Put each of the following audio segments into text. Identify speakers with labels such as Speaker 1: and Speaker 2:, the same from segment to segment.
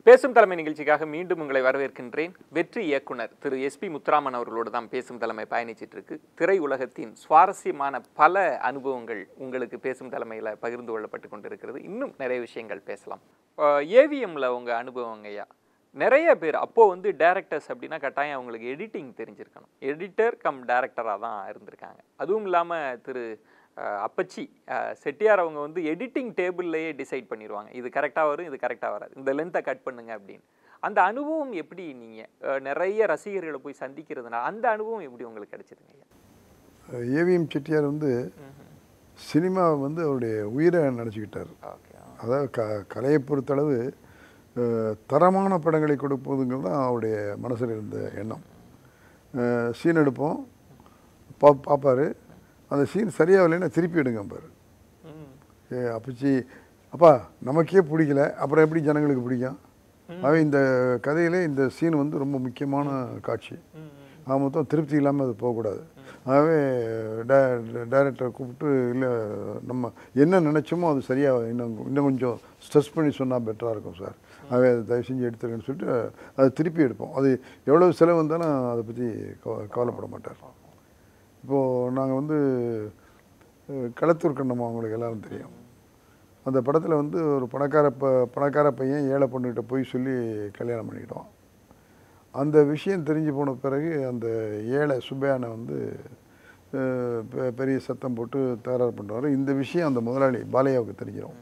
Speaker 1: பேசும் தலைமை நிகழ்ச்சிக்காக மீண்டும் உங்களை வரவேற்கின்றேன் வெற்றி இயக்குனர் திரு எஸ்பி முத்துராமன் அவர்களோடு தான் பேசும் தலைமை பயணிச்சிட்டு இருக்கு திரை உலகத்தின் சுவாரஸ்யமான பல அனுபவங்கள் உங்களுக்கு பேசும் தலைமையில் பகிர்ந்து கொள்ளப்பட்டு கொண்டிருக்கிறது இன்னும் நிறைய விஷயங்கள் பேசலாம் ஏவிஎம்ல உங்க அனுபவங்க ஐயா நிறைய பேர் அப்போ வந்து டேரக்டர்ஸ் அப்படின்னா கட்டாயம் அவங்களுக்கு எடிட்டிங் தெரிஞ்சிருக்கணும் எடிட்டர் கம் டேரக்டராக தான் இருந்திருக்காங்க அதுவும் இல்லாமல் திரு அஹ், அப்பச்சி அஹ், செட்டியார் அவங்க வந்து எடிட்டிங் டேபிள்லேயே டிசைட் பண்ணிடுவாங்க இது கரெக்டாக வரும் இது கரெக்டாக வராது இந்த லென்த்தை கட் பண்ணுங்க அப்படின்னு அந்த அனுபவம் எப்படி நீங்கள் நிறைய ரசிகர்களை போய் சந்திக்கிறதுனால அந்த அனுபவம் எப்படி உங்களுக்கு கிடைச்சதுங்க ஐயா
Speaker 2: ஏவிஎம் செட்டியார் வந்து சினிமா வந்து அவருடைய உயிரை நினச்சிக்கிட்டார்
Speaker 1: ஓகே
Speaker 2: அதாவது க கலையை பொறுத்தளவு அஹ், தரமான படங்களை கொடுப்பதுங்கிறது தான் அவருடைய மனசில் இருந்த எண்ணம் சீன் எடுப்போம் பா பார்ப்பார் அந்த சீன் சரியாக இல்லைன்னா திருப்பி எடுங்க பாரு
Speaker 1: ம்
Speaker 2: ஏ அப்பச்சி அப்பா நமக்கே பிடிக்கல அப்புறம் எப்படி ஜனங்களுக்கு பிடிக்கும் ஆகவே இந்த கதையிலே இந்த சீன் வந்து ரொம்ப முக்கியமான காட்சி
Speaker 1: ம்
Speaker 2: ஆக மொத்தம் திருப்தி இல்லாமல் அது போகக்கூடாது ஆகவே டைரக்டரை கூப்பிட்டு இல்லை நம்ம என்ன நினச்சோமோ அது சரியாக இன்னும் இன்னும் கொஞ்சம் ஸ்ட்ரெஸ் பண்ணி சொன்னால் பெட்டராக இருக்கும் சார் ஆகவே அதை தயவு செஞ்சு எடுத்துருங்கன்னு சொல்லிட்டு அதை திருப்பி எடுப்போம் அது எவ்வளோ செலவு வந்தாலும் அதை பற்றி கவ- கவலைப்பட மாட்டார் இப்போது நாங்கள் வந்து அஹ், களத்தூர் கண்ணம்மா அவங்களுக்கு எல்லாரும் தெரியும் அந்த படத்தில் வந்து ஒரு பணக்கார ப பணக்கார பையன் ஏழை பொண்ணுகிட்ட போய் சொல்லி கல்யாணம் பண்ணிக்கிட்டோம் அந்த விஷயம் தெரிஞ்சு போன பிறகு அந்த ஏழை சுப்பையானை வந்து அஹ், பெ- பெரிய சத்தம் போட்டு தகராறு பண்ணுவார் இந்த விஷயம் அந்த முதலாளி பாலையாவுக்கு தெரிஞ்சிடும்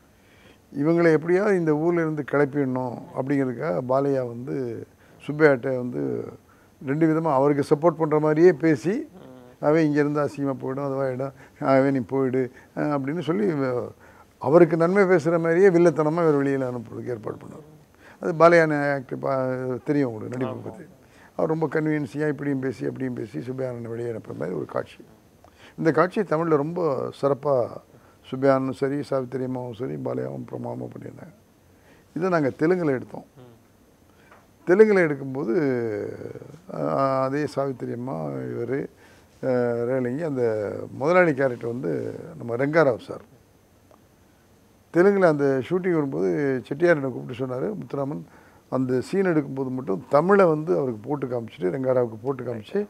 Speaker 2: இவங்களை எப்படியாவது இந்த ஊர்ல இருந்து கிளப்பிடணும் அப்படிங்கிறதுக்காக பாலையா வந்து சுப்பையாட்ட வந்து ரெண்டு விதமாக அவருக்கு சப்போர்ட் பண்ணுற மாதிரியே பேசி அவன் இங்கேருந்து அசிங்கமாக போயிடும் அதுவாகிடும் அவன் நீ போயிடு அஹ் அப்படின்னு சொல்லி வ- அவருக்கு நன்மை பேசுகிற மாதிரியே வில்லத்தனமாக வேறு வெளியில் அனுப்புறதுக்கு ஏற்பாடு பண்ணார் அது பாலையான ஆக்டிவ் தெரியும் உங்களுக்கு நடிப்பு பற்றி அவர் ரொம்ப கன்வீனியன்ஸியாக இப்படியும் பேசி அப்படியும் பேசி சுப்பையானனை வெளியே அனுப்புற மாதிரி ஒரு காட்சி இந்த காட்சி தமிழில் ரொம்ப சிறப்பாக சுப்பையானும் சரி சாவித்திரி அம்மாவும் சரி பாலையாவும் பிரமாவும் பண்ணியிருந்தாங்க இதை நாங்கள் தெலுங்கில் எடுத்தோம் தெலுங்கில் எடுக்கும்போது ஆஹ், அதே சாவித்திரி அம்மா இவர் ரேலிங்கி அந்த முதலாளி கேரக்டர் வந்து நம்ம ரெங்காராவ் சார் தெலுங்கில் அந்த ஷூட்டிங் வரும்போது செட்டியாரினை கூப்பிட்டு சொன்னார் முத்துராமன் அந்த சீன் எடுக்கும்போது மட்டும் தமிழை வந்து அவருக்கு போட்டு காமிச்சிட்டு ரெங்காராவுக்கு போட்டு காமிச்சு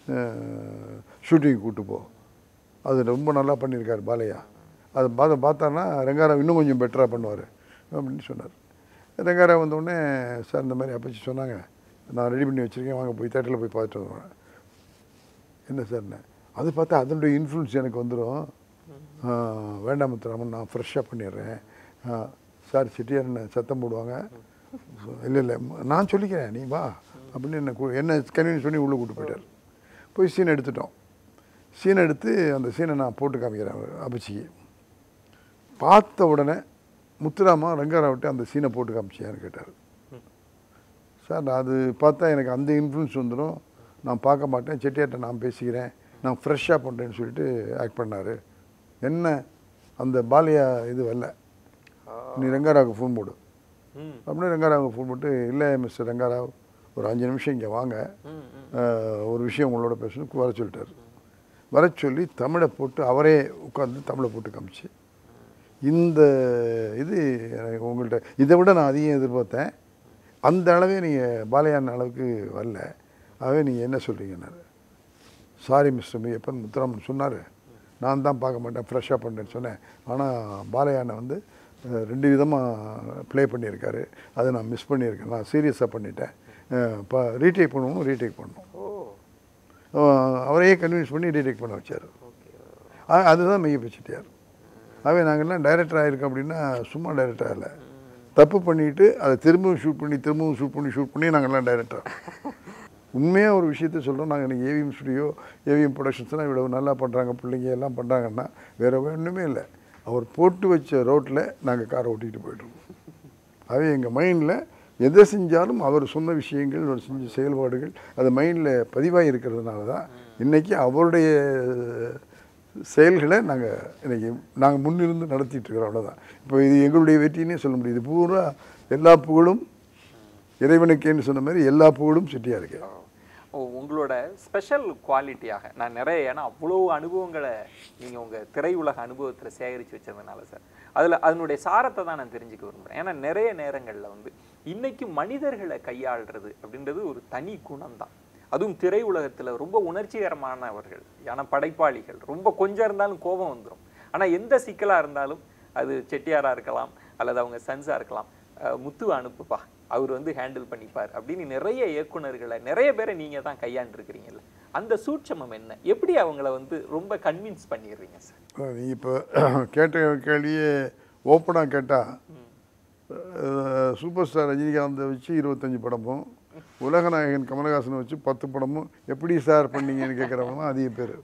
Speaker 2: ஷூட்டிங் கூட்டு போ அது ரொம்ப நல்லா பண்ணியிருக்காரு பாலையா அதை பார்த்து பார்த்தான்னா ரெங்காராவ் இன்னும் கொஞ்சம் பெட்டராக பண்ணுவார் அப்படின்னு சொன்னார் ரெங்காராவ் வந்தோடனே சார் இந்த மாதிரி அப்பச்சி சொன்னாங்க நான் ரெடி பண்ணி வச்சுருக்கேன் வாங்க போய் தேட்டரில் போய் பார்த்துட்டு வருவேன் என்ன சார்ண்ணே அது பார்த்தா அதனுடைய இன்ஃப்ளூன்ஸ் எனக்கு வந்துடும் வேண்டாம் முத்துராமன் நான் ஃப்ரெஷ்ஷாக பண்ணிடுறேன் ஆ, சார் செட்டியார் என்ன சத்தம் போடுவாங்க இல்லை இல்லை நான் சொல்லிக்கிறேன் நீ வா அப்படின்னு என்ன கூ- என்ன கன்வீன்ஸ் பண்ணி உள்ளே கூட்டு போயிட்டார் போய் சீன் எடுத்துட்டோம் சீன் எடுத்து அந்த சீனை நான் போட்டு காமிக்கிறேன் அவர் அப்பச்சிக்கு பார்த்த உடனே முத்துராமா ரங்காராவிட்ட அந்த சீனை போட்டு காமிச்சியான்னு கேட்டார் சார் நான் அது பார்த்தா எனக்கு அந்த இன்ஃப்ளூன்ஸ் வந்துடும் நான் பார்க்க மாட்டேன் செட்டியார்ட்ட நான் பேசிக்கிறேன் நான் ஃப்ரெஷ்ஷாக பண்ணுறேன்னு சொல்லிட்டு ஆக்ட் பண்ணார் என்ன அந்த பாலியா இது வரல நீ ரங்காராவுக்கு ஃபோன் போடு
Speaker 1: ம்
Speaker 2: அப்படின்னு ரங்காராவுக்கு ஃபோன் போட்டு இல்லை மிஸ்டர் ரங்காராவ் ஒரு அஞ்சு நிமிஷம் இங்கே வாங்க
Speaker 1: ம் ம்
Speaker 2: அஹ், ஒரு விஷயம் உங்களோட பேசணும் வர சொல்லிட்டார் வர சொல்லி தமிழை போட்டு அவரே உட்காந்து தமிழை போட்டு காமிச்சு இந்த இது எனக்கு உங்கள்கிட்ட இதை விட நான் அதிகம் எதிர்பார்த்தேன் அந்த அளவே நீங்கள் பாலையான அளவுக்கு வரல ஆகவே நீங்கள் என்ன சொல்கிறீங்கன்னாரு சாரி மிஸ்டர் மையப்பன் முத்துராமன் சொன்னார் நான் தான் பார்க்க மாட்டேன் ஃப்ரெஷ்ஷாக பண்ணுறேன்னு சொன்னேன் ஆனால் பாலையானை வந்து அஹ், ரெண்டு விதமாக ப்ளே பண்ணியிருக்காரு அதை நான் மிஸ் பண்ணியிருக்கேன் நான் சீரியஸாக பண்ணிட்டேன் இப்போ ரீடேக் பண்ணுவோம் ரீடேக் பண்ணோம்
Speaker 1: ஓ
Speaker 2: அஹ், அவரையே கன்வின்ஸ் பண்ணி ரீடேக் பண்ண வச்சார்
Speaker 1: ஓகே
Speaker 2: அதுதான் மெய்ய செட்டியார் ஆகவே நாங்கள்லாம் டைரக்டர் ஆகிருக்கோம் அப்படின்னா சும்மா டைரக்டர் இல்லை தப்பு பண்ணிட்டு அதை திரும்பவும் ஷூட் பண்ணி திரும்பவும் ஷூட் பண்ணி ஷூட் பண்ணி நாங்கள்லாம் டைரக்டர் உண்மையாக ஒரு விஷயத்த சொல்கிறோம் நாங்கள் இன்றைக்கி ஏவிஎம் ஸ்டுடியோ ஏவிஎம் ப்ரொடக்ஷன்ஸ்லாம் இவ்வளவு நல்லா பண்ணுறாங்க பிள்ளைங்க எல்லாம் பண்ணுறாங்கன்னா வேறு ஒன்றுமே இல்லை அவர் போட்டு வச்ச ரோட்டில் நாங்கள் காரை ஓட்டிகிட்டு போயிட்டுருக்கோம் அது எங்கள் மைண்டில் எதை செஞ்சாலும் அவர் சொன்ன விஷயங்கள் அவர் செஞ்ச செயல்பாடுகள் அது மைண்டில் பதிவாகி இருக்கிறதுனால தான் இன்றைக்கி அவருடைய செயல்களை நாங்கள் இன்னைக்கு நாங்கள் முன்னிருந்து நடத்திட்டு இருக்கிறோம் அவ்வளோதான் இப்போ இது எங்களுடைய வெற்றினே சொல்ல முடியுது பூரா எல்லா புகழும் இறைவனுக்கேன்னு சொன்ன மாதிரி எல்லா புகழும் செட்டியாக இருக்கு
Speaker 1: ஓ உங்களோட ஸ்பெஷல் குவாலிட்டியாக நான் நிறைய ஏன்னா அவ்வளோ அனுபவங்களை நீங்கள் உங்கள் திரையுலக அனுபவத்தில் சேகரித்து வச்சதுனால சார் அதில் அதனுடைய சாரத்தை தான் நான் தெரிஞ்சுக்க விரும்புகிறேன் ஏன்னா நிறைய நேரங்களில் வந்து இன்னைக்கு மனிதர்களை கையாளுறது அப்படின்றது ஒரு தனி குணம் தான் அதுவும் திரை உலகத்துல ரொம்ப உணர்ச்சிகரமானவர்கள் ஏன்னா படைப்பாளிகள் ரொம்ப கொஞ்சம் இருந்தாலும் கோபம் வந்துடும் ஆனா எந்த சிக்கலா இருந்தாலும் அது செட்டியாரா இருக்கலாம் அல்லது அவங்க சன்ஸா இருக்கலாம் அஹ் முத்துவை அனுப்புப்பா அவர் வந்து ஹேண்டில் பண்ணிப்பார் அப்படின்னு நிறைய இயக்குனர்களை நிறைய பேரை நீங்க தான் கையாண்டுருக்கிறீங்கல்ல அந்த சூட்சமம் என்ன எப்படி அவங்கள வந்து ரொம்ப கன்வின்ஸ் பண்ணிடுறீங்க சார்
Speaker 2: நீ இப்போ கேட்ட கேள்வியே ஓப்பனாக கேட்டால் சூப்பர் ஸ்டார் ரஜினிகாந்தை வச்சு இருபத்தஞ்சி படமும் உலகநாயகன் கமலஹாசனை வச்சு பத்து படமும் எப்படி சார் பண்ணீங்கன்னு கேட்குறவங்க தான் அதிக பேர்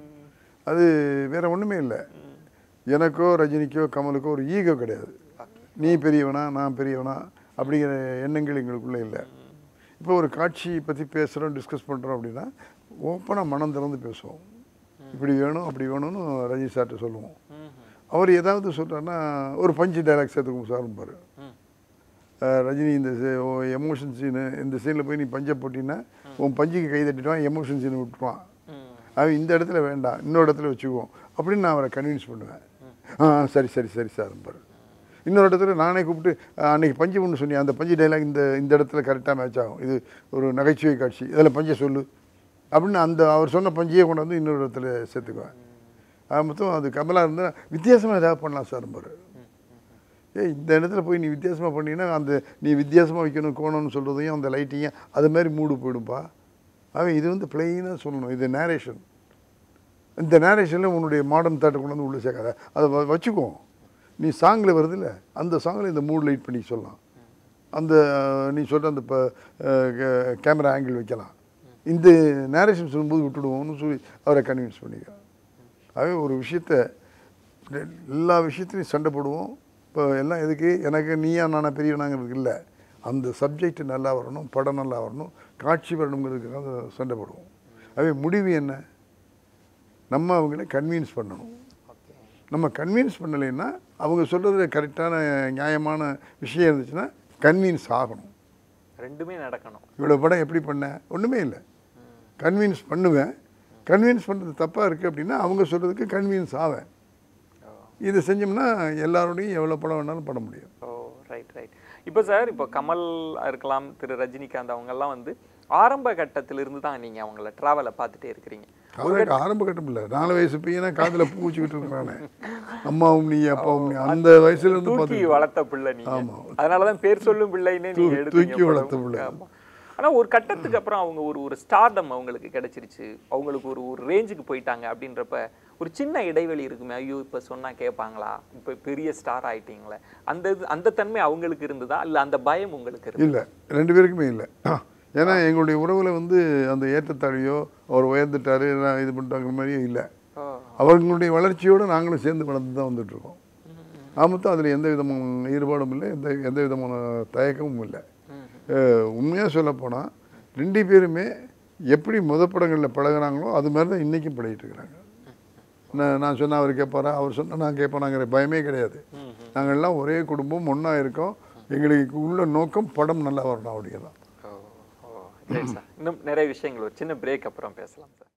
Speaker 2: அது வேற ஒன்றுமே இல்லை எனக்கோ ரஜினிக்கோ கமலுக்கோ ஒரு ஈகோ கிடையாது நீ பெரியவனா நான் பெரியவனா அப்படிங்கிற எண்ணங்கள் எங்களுக்குள்ளே இல்லை இப்போ ஒரு காட்சி பற்றி பேசுகிறோம் டிஸ்கஸ் பண்ணுறோம் அப்படின்னா ஓப்பனாக மனம் திறந்து பேசுவோம் இப்படி வேணும் அப்படி வேணும்னு ரஜினி சார்கிட்ட சொல்லுவோம் அவர் ஏதாவது சொல்கிறாருன்னா ஒரு பஞ்சு டைலாக் சேர்த்துக்கும் சார் பாரு அஹ் ரஜினி இந்த எமோஷன் சீனு இந்த சீனில் போய் நீ பஞ்சை போட்டின்னா உன் பஞ்சுக்கு கை தட்டிடுவான் எமோஷன் சீனை விட்டுருவான் அவன் இந்த இடத்துல வேண்டாம் இன்னொரு இடத்துல வச்சுக்குவோம் அப்படின்னு நான் அவரை கன்வின்ஸ் பண்ணுவேன் ஆ சரி சரி சரி சார் பாரு இன்னொரு இடத்துல நானே கூப்பிட்டு "ஆ, அன்னைக்கு பஞ்சு ஒன்று சொன்னி அந்த பஞ்சு டைலாக் இந்த இந்த இடத்துல கரெக்டாக மேட்ச் ஆகும் இது ஒரு நகைச்சுவை காட்சி இதில் பஞ்சை சொல்லு அப்படின்னு அந்த அவர் சொன்ன பஞ்சையே கொண்டு வந்து இன்னொரு இடத்துல சேர்த்துக்குவேன் அது மொத்தம் அது கமலாக இருந்தால் வித்தியாசமாக ஏதாவது பண்ணலாம் சார் பாரு ஏய் இந்த இடத்துல போய் நீ வித்தியாசமாக பண்ணீங்கன்னா அந்த நீ வித்தியாசமாக வைக்கணும் கோணம்னு சொல்கிறதையும் அந்த லைட்டிங்கும் அது மாதிரி மூடு போயிடும்பா அவன் இது வந்து பிளெயினாக சொல்லணும் இது நேரேஷன் இந்த நேரேஷனில் உன்னுடைய மாடர்ன் தாட்டை கொண்டு வந்து உள்ளே சேர்க்காத அதை வ- வச்சுக்குவோம் நீ சாங்கில் வருதுல்ல அந்த சாங்கில் இந்த மூடு லைட் பண்ணி சொல்லலாம் அந்த நீ சொல்கிற அந்த இப்போ கேமரா ஆங்கிள் வைக்கலாம் இந்த நேரேஷன் சொல்லும்போது விட்டுடுவோம்னு சொல்லி அவரை கன்வின்ஸ் பண்ணிக்க ஆகவே ஒரு விஷயத்த எல்லா விஷயத்துலையும் சண்டை போடுவோம் இப்போ எல்லாம் எதுக்கு எனக்கு நீயா நானா பெரியவனாங்கிறதுக்கு இல்லை அந்த சப்ஜெக்ட் நல்லா வரணும் படம் நல்லா வரணும் காட்சி வரணுங்கிறதுக்காக சண்டை போடுவோம் ஆகவே முடிவு என்ன நம்ம அவங்கள கன்வின்ஸ் பண்ணணும்
Speaker 1: ஓகே
Speaker 2: நம்ம கன்வின்ஸ் பண்ணலைன்னா அவங்க சொல்கிறது கரெக்டான நியாயமான விஷயம் இருந்துச்சுன்னா கன்வின்ஸ் ஆகணும்
Speaker 1: ரெண்டுமே நடக்கணும்
Speaker 2: இவ்வளோ படம் எப்படி பண்ண ஒன்றுமே இல்லை கன்வின்ஸ் பண்ணுவேன் கன்வின்ஸ் பண்ணுறது தப்பாக இருக்குது அப்படின்னா அவங்க சொல்கிறதுக்கு கன்வின்ஸ் ஆவேன்
Speaker 1: ஓ
Speaker 2: இதை செஞ்சோம்னா எல்லாரோடையும் எவ்வளோ படம் வேணாலும் பண்ண முடியும்
Speaker 1: ஓ ரைட் ரைட் இப்போ சார் இப்போ கமல் இருக்கலாம் திரு ரஜினிகாந்த் அவங்கெல்லாம் வந்து ஆரம்ப கட்டத்திலிருந்து தான் நீங்க அவங்கள டிராவலை பார்த்துட்டே இருக்கிறீங்க
Speaker 2: காதலுக்கு ஆரம்ப கட்டம் இல்லை நாலு வயசு பையனா காதில் பூ வச்சுக்கிட்டு இருக்கிறானே அம்மாவும் நீ அப்பாவும் நீ அந்த வயசுல இருந்து
Speaker 1: தூக்கி
Speaker 2: பார்த்து
Speaker 1: வளர்த்த பிள்ளை நீங்க
Speaker 2: ஆமா.
Speaker 1: அதனாலதான் பேர் சொல்லும் பிள்ளைன்னே நீங்க
Speaker 2: தூ-
Speaker 1: எடுத்தீங்க
Speaker 2: தூக்கி
Speaker 1: போல.
Speaker 2: வளர்த்த பிள்ளை.
Speaker 1: ஆமா. ஆனா ஒரு கட்டத்துக்கு அப்புறம் அவங்க ஒரு ஒரு ஸ்டார்டம் அவங்களுக்கு கிடைச்சிருச்சு அவங்களுக்கு ஒரு ஒரு ரேஞ்சுக்கு போயிட்டாங்க அப்படின்றப்ப ஒரு சின்ன இடைவெளி இருக்குமே ஐயோ இப்ப சொன்னா கேட்பாங்களா இப்ப பெரிய ஸ்டார் ஆயிட்டீங்களே அந்த இது- அந்த தன்மை அவங்களுக்கு இருந்ததா இல்ல அந்த பயம் உங்களுக்கு இருந்ததா
Speaker 2: இல்லை ரெண்டு பேருக்குமே இல்லை ஏன்னா எங்களுடைய உறவில் வந்து அந்த ஏற்றத்தாழ்வையோ அவர் உயர்ந்துட்டாரு நான் இது பண்ணிட்டாங்கிற மாதிரியோ இல்லை
Speaker 1: ஓ.
Speaker 2: அவர்களுடைய வளர்ச்சியோடு நாங்களும் சேர்ந்து வளர்ந்து தான் வந்துட்டுருக்கோம் ஆமத்தும் அதில் எந்த விதமான ஈடுபாடும் இல்லை எந்த எந்த விதமான தயக்கமும் இல்லை உண்மையாக சொல்லப்போனால் ரெண்டு பேருமே எப்படி முத படங்களில் பழகுனாங்களோ அது மாதிரி தான் இன்றைக்கும் பழகிட்டு இருக்கிறாங்க நான் நான் சொன்னால் அவர் கேட்பாரா அவர் சொன்னால் நான் கேட்பானாங்கிற பயமே கிடையாது நாங்கள் எல்லாம் ஒரே குடும்பம் ஒன்றா இருக்கோம் எங்களுக்கு உள்ள நோக்கம் படம் நல்லா வரணும் அப்படிங்கிறதான்
Speaker 1: ஓ ஓ சரி சார் இன்னும் நிறைய விஷயங்கள் ஒரு சின்ன பிரேக் அப்புறம் பேசலாம் சார்